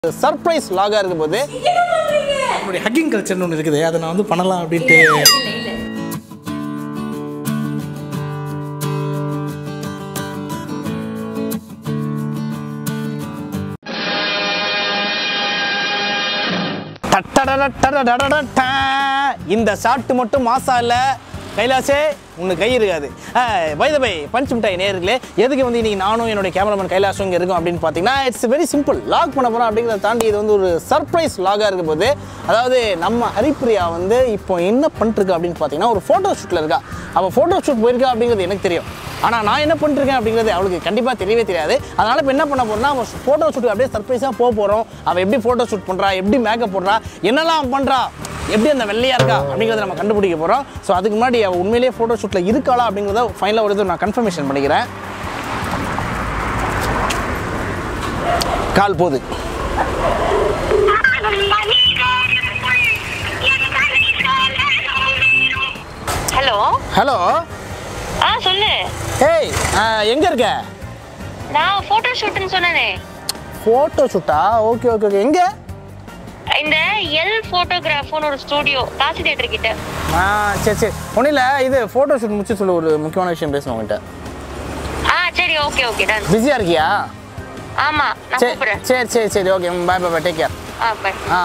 Surprise லாகாக இருக்கும் போது நம்மளுடைய ஹக்கிங் கல்ச்சர்னு ஒன்று இருக்குது அதை நான் வந்து பண்ணலாம் அப்படின்ட்டு டட்டடடடடடடடா. இந்த ஷாட்டு மட்டும் மாசா இல்ல கைலாசே உனக்கு கை இருக்காது பை பை பஞ்ச் மிட்டாய் நேர்களே எதுக்கு வந்து இன்னைக்கு நானும் என்னுடைய கேமராமேன் கைலாசும் இங்கே இருக்கும் அப்படின்னு பார்த்தீங்கன்னா இட்ஸ் வெரி சிம்பிள் லாக் பண்ண போகிறோம் அப்படிங்கிறத தாண்டி இது வந்து ஒரு சர்ப்ரைஸ் லாகாக இருக்கும் போது அதாவது நம்ம ஹரிப்ரியா வந்து இப்போ என்ன பண்ணிருக்கா அப்படின்னு பார்த்தீங்கன்னா ஒரு ஃபோட்டோ ஷூட்டில் இருக்கா அவள் ஃபோட்டோ ஷூட் போயிருக்கா அப்படிங்கிறது எனக்கு தெரியும் ஆனால் நான் என்ன பண்ணிருக்கேன் அப்படிங்கிறது அவளுக்கு கண்டிப்பாக தெரியவே தெரியாது அதனால் இப்போ என்ன பண்ண போறோம்னா அவன் ஃபோட்டோ ஷூட் அப்படியே சர்ப்ரைஸாக போக போகிறோம் அவள் எப்படி ஃபோட்டோ ஷூட் பண்ணுறா எப்படி மேக்கப் போடுறா என்னெல்லாம் பண்ணுறா எப்படி அந்த வெள்ளையா இருக்கா அப்படிங்கிறத நம்ம கண்டுபிடிக்க போகிறோம் ஸோ அதுக்கு முன்னாடி அவள் உண்மையிலேயே ஃபோட்டோ ஷூட்டில் இருக்காளா அப்படிங்கிறத ஃபைனலாக ஒரு இது நான் கன்ஃபர்மேஷன் பண்ணிக்கிறேன் கால் போகுது ஹலோ ஹலோ ஆ சொல்லு ஏய் எங்கே இருக்க நான் போட்டோ ஷூட்னு சொன்னேனே ஃபோட்டோ ஷூட்டா ஓகே ஓகே ஓகே எங்கே இந்த எல் போட்டோகிராஃப்னு ஒரு ஸ்டூடியோ காசி தேட்டர் கிட்ட ஆ சரி சரி ஒன்றும் இல்லை இது ஃபோட்டோ ஷூட் முடிச்சு சொல்லு ஒரு முக்கியமான விஷயம் பேசணும் உங்கள்கிட்ட ஆ சரி ஓகே ஓகே டன் பிஸியாக இருக்கியா ஆமா நான் சரி கூப்பிடுறேன் சரி சரி சரி okay bye bye take care ஆ பை ஆ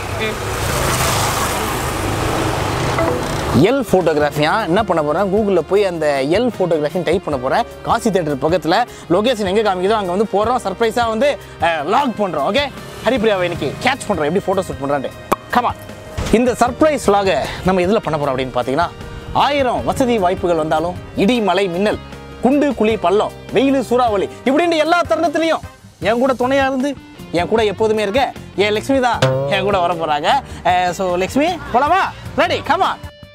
எல் ஃபோட்டோகிராஃபியா என்ன பண்ண போகிறேன் கூகுளில் போய் அந்த எல் ஃபோட்டோகிராஃபின்னு டைப் பண்ண போகிறேன் காசி தேட்டர் பக்கத்தில் லொகேஷன் எங்கே காமிக்குதோ அங்கே வந்து போகிறோம் சர்ப்ரைஸாக வந்து லாக் பண்ணுறோம் ஓகே ஹரிப்ரியாவை இன்னைக்கு கேட்ச் பண்ணுறோம் எப்படி ஃபோட்டோ ஷூட் பண்ணுறான்ட்டு கமா இந்த சர்ப்ரைஸ் லாக நம்ம எதில் பண்ண போகிறோம் அப்படின்னு பார்த்தீங்கன்னா ஆயிரம் வசதி வாய்ப்புகள் வந்தாலும் இடி மலை மின்னல் குண்டு குழி பள்ளம் வெயில் சூறாவளி இப்படின்னு எல்லா தருணத்துலையும் என் கூட துணையாக இருந்து என் கூட எப்போதுமே இருக்க என் லக்ஷ்மி தான் என் கூட வர போகிறாங்க ஸோ லக்ஷ்மி போலாமா ரெடி கமா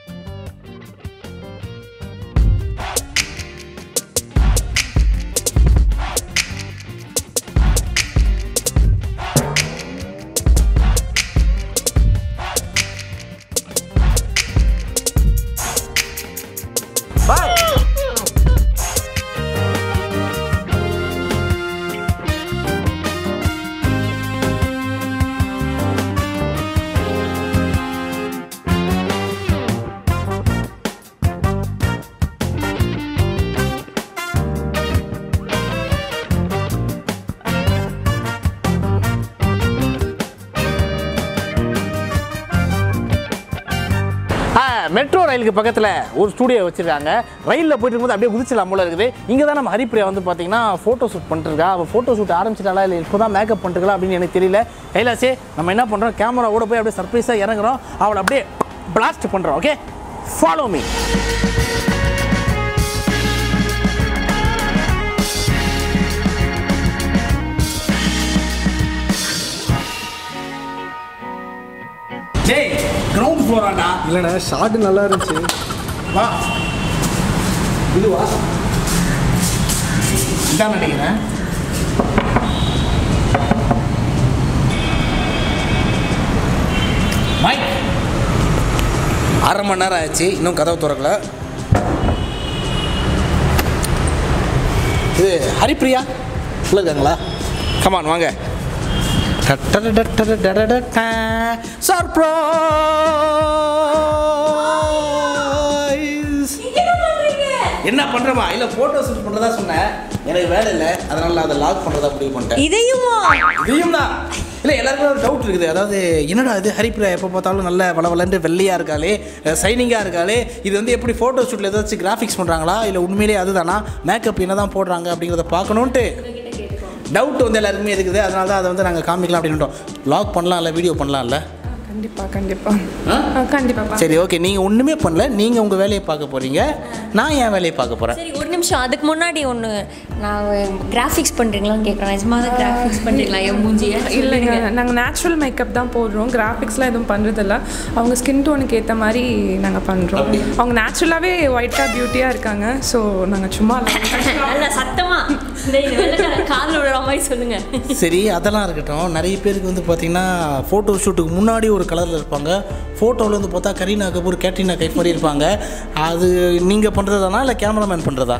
பாய் மெட்ரோ ரயிலுக்கு பக்கத்தில் ஒரு ஸ்டூடியோ வச்சுருக்காங்க ரயிலில் போயிட்டு இருக்கும்போது அப்படியே குதிச்சலாம் போல இருக்குது இங்கே தான் நம்ம ஹரிப்ரியா வந்து பார்த்தீங்கன்னா ஃபோட்டோ ஷூட் பண்ணிருக்கா அவள் ஃபோட்டோ ஷூட் ஆரம்பிச்சிட்டாளா இல்லை இப்போ தான் மேக்கப் பண்ணிருக்கா அப்படின்னு எனக்கு தெரியல கைலாசே நம்ம என்ன பண்ணுறோம் கேமராவோட போய் அப்படியே சர்ப்ரைஸாக இறங்குறோம் அவளை அப்படியே பிளாஸ்ட் பண்ணுறோம் ஓகே ஃபாலோ மீ டேய் கிரவுண்ட் ஃப்ளோராடா இல்லைண்ணே ஷார்ட் நல்லா இருந்துச்சு வா இதுவா இதான் நினைக்கிறேன் மைக் அரை மணி நேரம் ஆச்சு இன்னும் கதவு திறக்கல இது ஹரிப்ரியா உள்ள இருக்காங்களா கமான் வாங்க சர்ப்ரைஸ் என்ன பண்றமா இல்ல போட்டோ ஷூட் பண்றதா சொன்னேன் எனக்கு வேலை இல்லை அதனால நான் அதை லாக் பண்றதா முடிவு பண்ணிட்டேன் இதையுமா இதையும் தான் இல்லை எல்லாருக்கும் ஒரு டவுட் இருக்குது அதாவது என்னடா இது ஹரிப்ரியா எப்போ பார்த்தாலும் நல்ல வளவலண்டு வெள்ளையாக இருக்காளே சைனிங்காக இருக்காளே இது வந்து எப்படி ஃபோட்டோ ஷூட்டில் ஏதாச்சும் கிராஃபிக்ஸ் பண்ணுறாங்களா இல்லை உண்மையிலேயே அதுதானா மேக்கப் என்ன தான் போடுறாங்க அப்படிங்கிறத பார்க்கணுன்ட்டு டவுட் வந்து எல்லாருக்குமே இருக்குது அதனால தான் அதை வந்து நாங்கள் காமிக்கலாம் அப்படின்ட்டோம் லாக் பண்ணலாம்ல வீடியோ பண்ணலாம்ல கண்டிப்பா கண்டிப்பா ஆ? ஆ, கண்டிப்பா சரி ஓகே நீங்கள் ஒன்றுமே பண்ணல நீங்கள் உங்கள் வேலையை பார்க்க போகிறீங்க நான் என் வேலையை பார்க்க போகிறேன் சரி ஒரு நிமிஷம் அதுக்கு முன்னாடி ஒன்று நான் கிராஃபிக்ஸ் பண்ணுறீங்களான்னு கேட்குறேன் நிஜமாக தான் கிராஃபிக்ஸ் பண்ணுறீங்களா என் மூஞ்சியை இல்லைங்க நாங்கள் நேச்சுரல் மேக்கப் தான் போடுறோம் கிராஃபிக்ஸ்லாம் எதுவும் பண்ணுறதில்ல அவங்க ஸ்கின் டோனுக்கு ஏற்ற மாதிரி நாங்கள் பண்ணுறோம் அவங்க நேச்சுரலாகவே ஒயிட்டாக பியூட்டியாக இருக்காங்க ஸோ நாங்கள் சும்மா நல்ல சத்தமா காதில் விழுற மாதிரி சொல்லுங்க சரி அதெல்லாம் இருக்கட்டும் நிறைய பேருக்கு வந்து பார்த்தீங்கன்னா ஃபோட்டோ ஷூட்டுக்கு முன்னாடி ஒரு கலரில் இருப்பாங்க ஃபோட்டோவில் வந்து பார்த்தா கரீனா கபூர் கேட்ரினா கைஃப் மாதிரி இருப்பாங்க அது நீங்கள் பண்ணுறதானா இல்லை கேமராமேன் பண்ணுறதா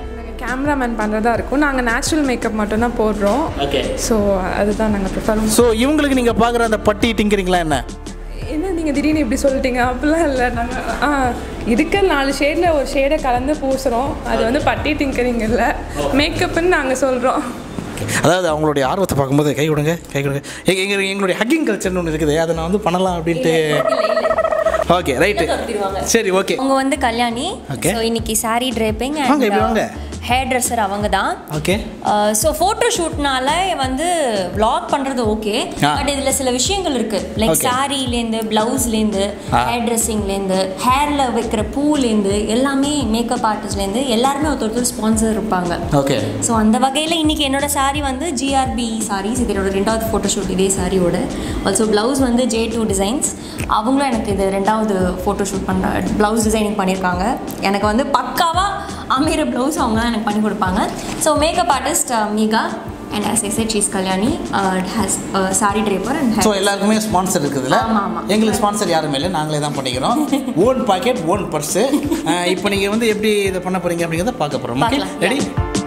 கேமராமேன் பண்ணுறதா இருக்கும் நாங்கள் நேச்சுரல் மேக்கப் மட்டும்தான் போடுறோம் ஓகே ஸோ அதுதான் நாங்கள் ப்ரிஃபர் ஸோ இவங்களுக்கு நீங்கள் பார்க்குற அந்த பட்டி டிங்கிறீங்களா என்ன என்ன நீங்கள் திடீர்னு இப்படி சொல்லிட்டீங்க அப்படிலாம் இல்லை நாங்கள் ஆ இருக்க நாலு ஷேடில் ஒரு ஷேடை கலந்து பூசுகிறோம் அது வந்து பட்டி டிங்கரிங் இல்லை மேக்கப்னு நாங்கள் சொல்கிறோம் அதாவது அவங்களுடைய ஆர்வத்தை பார்க்கும்போது கை கொடுங்க கை கொடுங்க எங்க எங்க- எங்களுடைய ஹக்கிங் கல்ச்சர்னு ஒன்று இருக்குது அதை நான் வந்து பண்ணலாம் அப்படின்ட்டு ஓகே ரைட்டு சரி ஓகே அவங்க வந்து கல்யாணி Okay. ஸோ இன்னைக்கு சாரி ட்ரேப்பிங் வாங்க, இப்படி வாங்க. ஹேர் ட்ரெஸ்ஸர் அவங்க தான் ஓகே ஸோ ஃபோட்டோ ஷூட்னால வந்து vlog பண்ணுறது ஓகே ஆ. பட் இதில் சில விஷயங்கள் இருக்குது லைக் Okay. சாரீலேருந்து ப்ளவுஸ்லேருந்து ஆ. ஹேர் ட்ரெஸ்ஸிங்லேருந்து ஹேரில் வைக்கிற பூலேருந்து எல்லாமே மேக்கப் ஆர்டிஸ்ட்லேருந்து எல்லாருமே ஒருத்தர் ஒருத்தர் ஸ்பான்சர் இருப்பாங்க ஓகே ஸோ அந்த வகையில் இன்னைக்கு என்னோட saree வந்து ஜிஆர்பி சாரீஸ் இது என்னோட ரெண்டாவது ஃபோட்டோஷூட் இதே சாரியோட ஆல்சோ ப்ளவுஸ் வந்து ஜே டூ டிசைன்ஸ் அவங்களும் எனக்கு இது ரெண்டாவது ஃபோட்டோஷூட் பண்ண ப்ளவுஸ் டிசைனிங் பண்ணியிருக்காங்க எனக்கு வந்து பக்காவாக அமைகிற ப்ளவுஸ் அவங்க தான் எனக்கு பண்ணி கொடுப்பாங்க ஸோ மேக்கப் ஆர்டிஸ்ட் மீகா அண்ட் ஆஸ் எஸ் சீஸ் Kalyani has sari draper and so எல்லாருக்குமே ஸ்பான்சர் இருக்குதுல்ல ஆமா, ஆமா. எங்களுக்கு ஸ்பான்சர் யாருமே இல்லை நாங்களே தான் பண்ணிக்கிறோம் ஓன் பாக்கெட் ஓன் பர்ஸு இப்போ நீங்கள் வந்து எப்படி இதை பண்ண போறீங்க அப்படிங்கிறத பார்க்க போகிறோம் ஓகே பார்க்கலாம். ரெடி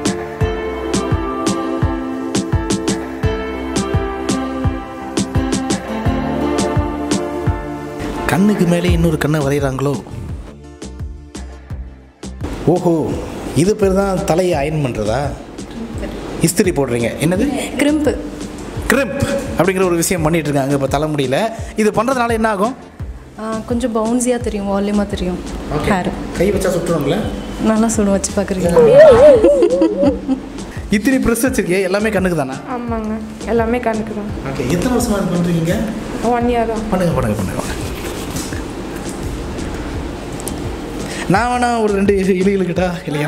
கண்ணுக்கு மேலே இன்னொரு கண்ணை வரைகிறாங்களோ ஓஹோ இது பேர் தான் தலையை அயன் பண்ணுறதா இஸ்திரி போடுறீங்க என்னது கிரிம்பு கிரிம்ப் அப்படிங்கிற ஒரு விஷயம் பண்ணிட்டு இருக்காங்க இப்போ தலைமுடியில் இது பண்ணுறதுனால என்ன ஆகும் கொஞ்சம் பவுன்ஸியாக தெரியும் வால்யூமாக தெரியும் ஹேர் கை வச்சா சுட்டுரும்ல நல்லா சுடு வச்சு பார்க்குறீங்க இத்தனை ப்ரெஸ் வச்சிருக்கே எல்லாமே கண்ணுக்கு தானே ஆமாங்க எல்லாமே கணக்கு தான் ஓகே எத்தனை வருஷமா இது பண்ணுறீங்க ஒன் இயர் தான் பண்ணுங்க பண்ணுங்க பண்ணுங்க வாங்க. நான் வேணா ஒரு ரெண்டு இழு இழுக்கிட்டா இல்லையா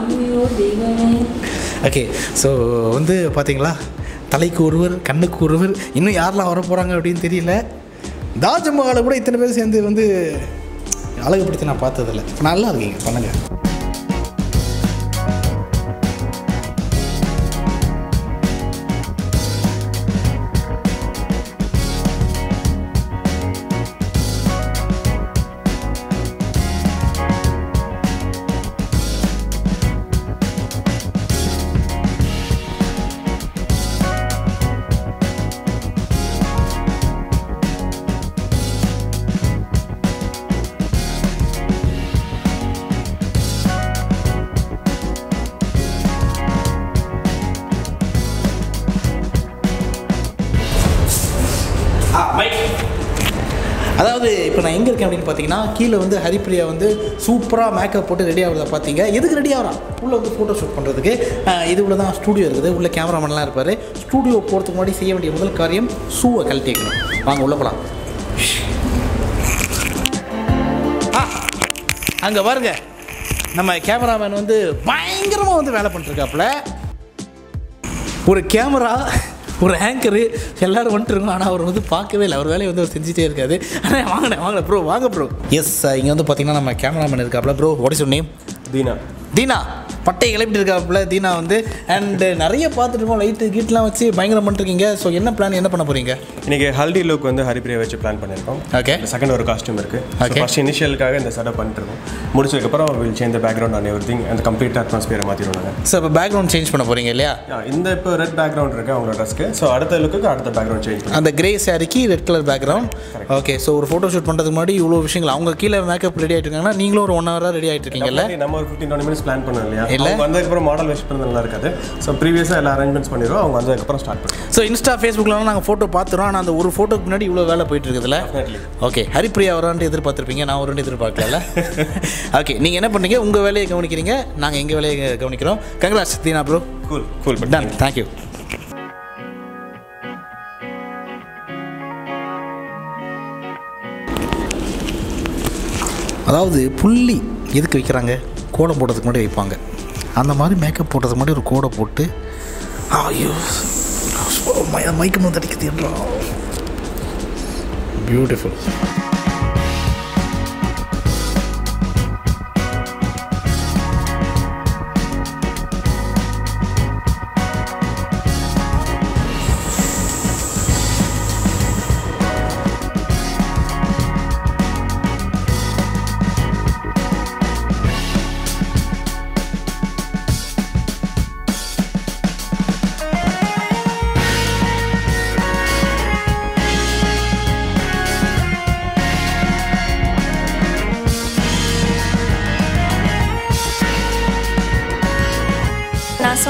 ஓகே ஸோ வந்து பார்த்தீங்களா தலைக்கு ஒருவர் கண்ணுக்கு ஒருவர் இன்னும் யாரெல்லாம் வர போகிறாங்க அப்படின்னு தெரியல தாஜ்மஹாலை கூட இத்தனை பேர் சேர்ந்து வந்து அழகுபடுத்தி நான் பார்த்ததில்ல நல்லா இருக்கீங்க பண்ணுங்கள் அதாவது இப்போ நான் எங்கே இருக்கேன் அப்படின்னு பார்த்தீங்கன்னா கீழே வந்து ஹரிப்பிரியா வந்து சூப்பராக மேக்கப் போட்டு ரெடி ஆகுறத பார்த்தீங்க எதுக்கு ரெடி ஆகிறான் உள்ளே வந்து ஃபோட்டோ ஷூட் பண்ணுறதுக்கு இது உள்ள தான் ஸ்டூடியோ இருக்குது உள்ள கேமராமேன்லாம் இருப்பார் ஸ்டூடியோ போகிறதுக்கு முன்னாடி செய்ய வேண்டிய முதல் காரியம் ஷூவை கழட்டி வைக்கணும் வாங்க உள்ள போகலாம் அங்கே பாருங்க நம்ம கேமராமேன் வந்து பயங்கரமாக வந்து வேலை பண்ணிருக்காப்புல ஒரு கேமரா ஒரு ஆங்கரு எல்லாரும் வந்துட்டு இருக்கோம் ஆனால் அவர் வந்து பார்க்கவே இல்லை அவர் வேலையை வந்து அவர் செஞ்சுட்டே இருக்காது ஆனால் வாங்கினேன் வாங்கினேன் ப்ரோ வாங்க ப்ரோ எஸ் இங்கே வந்து பார்த்தீங்கன்னா நம்ம கேமராமேன் இருக்காப்புல bro what is name Deena Deena பட்டை கிளப்பிட்டு இருக்காப்புல தீனா வந்து அண்டு நிறைய பார்த்துட்டு இருக்கோம் லைட்டு கீட்லாம் வச்சு பயங்கரம் பண்ணிருக்கீங்க ஸோ என்ன பிளான் என்ன பண்ண போகிறீங்க இன்னைக்கு ஹல்தி லுக் வந்து ஹரிப்பிரியா வச்சு பிளான் பண்ணியிருக்கோம் Okay. செகண்ட் ஒரு காஸ்டியூம் இருக்கு Okay. ஃபர்ஸ்ட் இனிஷியலுக்காக இந்த செட்டப் பண்ணிட்டு இருக்கோம் முடிச்சதுக்கப்புறம் will change background and everything அந்த கம்ப்ளீட் அட்மாஸ்பியரை மாற்றிடுவோம் நாங்கள் ஸோ இப்போ பேக்ரவுண்ட் சேஞ்ச் பண்ண போகிறீங்க இல்லையா இந்த இப்போ ரெட் பேக்ரவுண்ட் இருக்கு அவங்களோட ட்ரெஸ்க்கு ஸோ அடுத்த லுக்கு அடுத்த பேக்ரவுண்ட் சேஞ்ச் பண்ணுவோம் அந்த கிரே சாரிக்கு red colour background okay so ஒரு ஃபோட்டோ ஷூட் பண்ணுறதுக்கு முன்னாடி இவ்வளோ விஷயங்கள் அவங்க கீழே மேக்கப் ரெடி ஆகிட்டு இருக்காங்கன்னா நீங்களும் ஒரு ஒன் ஹவராக ரெடி ஆகிட்டு இருக்கீங்கல்ல நம்ம ஒரு ஃபிஃப்டின் டுவெண்ட்டி மினிட்ஸ் பிளான் பண்ணோம் இல்லையா இல்ல. அவங்க வந்ததுக்கப்புறம் மாடல் வச்சு பண்ணது நல்லா இருக்காது ஸோ ப்ரீவியஸாக எல்லா அரேஞ்ச்மெண்ட்ஸ் பண்ணிடுவோம் அவங்க வந்ததுக்கப்புறம் ஸ்டார்ட் பண்ணுவோம் ஸோ இன்ஸ்டா ஃபேஸ்புக்லாம் நாங்கள் ஃபோட்டோ பார்த்துறோம் ஆனால் அந்த ஒரு ஃபோட்டோக்கு முன்னாடி இவ்வளோ வேலை போயிட்டு இருக்குதுல்ல Definitely. ஓகே ஹரிப்பிரியா வரான்ட்டு எதிர்பார்த்துருப்பீங்க நான் ஒரு எதிர்பார்க்கல ஓகே நீங்கள் என்ன பண்ணீங்க உங்கள் வேலையை கவனிக்கிறீங்க நாங்கள் எங்கள் வேலையை கவனிக்கிறோம் Gangaraj Deena bro cool cool done thank you அதாவது புள்ளி எதுக்கு வைக்கிறாங்க கோடை போடுறதுக்கு முன்னாடி வைப்பாங்க அந்த மாதிரி மேக்கப் போடுறதுக்கு முன்னாடி ஒரு கோடை போட்டு ஐயோ மைக்கம் வந்து அடிக்குது என்றா பியூட்டிஃபுல்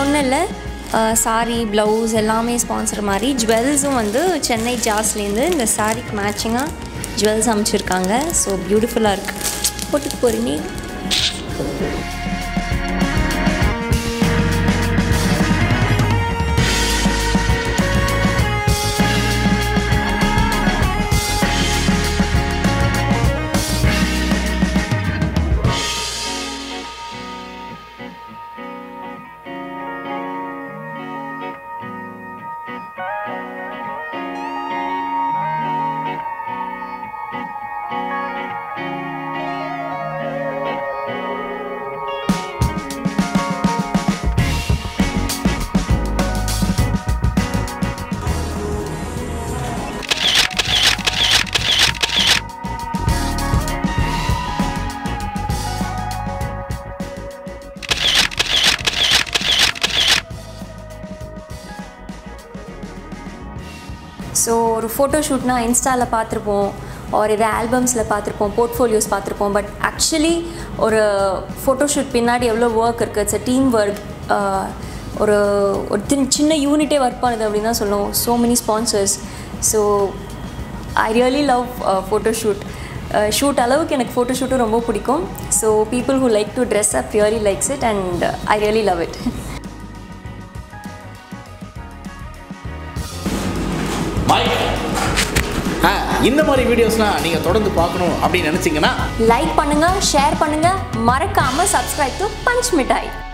ஒன்றும் இல்லை சாரி ப்ளவுஸ் எல்லாமே ஸ்பான்சர் மாதிரி ஜுவல்ஸும் வந்து சென்னை ஜாஸ்லேருந்து இந்த சாரிக்கு மேட்சிங்காக ஜுவல்ஸ் அமைச்சிருக்காங்க ஸோ பியூட்டிஃபுல்லாக இருக்குது போட்டுக்கு போகிறீங்க ஸோ ஒரு ஃபோட்டோ ஷூட்னா இன்ஸ்டாவில் பார்த்துருப்போம் ஒரு இது ஆல்பம்ஸில் பார்த்துருப்போம் போர்ட்ஃபோலியோஸ் பார்த்துருப்போம் பட் ஆக்சுவலி ஒரு ஃபோட்டோ ஷூட் பின்னாடி எவ்வளோ ஒர்க் இருக்குது இட்ஸ் டீம் ஒர்க் ஒரு ஒரு சின்ன சின்ன யூனிட்டே ஒர்க் பண்ணுது அப்படின்னு தான் சொல்லுவோம் so many sponsors so I really love photo shoot shoot அளவுக்கு எனக்கு ஃபோட்டோ ஷூட்டும் ரொம்ப பிடிக்கும் so people who like to dress up really likes it and I really love it mic ஆ இந்த மாதிரி வீடியோஸ்லாம் நீங்கள் தொடர்ந்து பார்க்கணும் அப்படின்னு நினச்சிங்கன்னா லைக் பண்ணுங்கள் ஷேர் பண்ணுங்கள் மறக்காமல் சப்ஸ்கிரைப் டு பஞ்ச் மிட்டாய்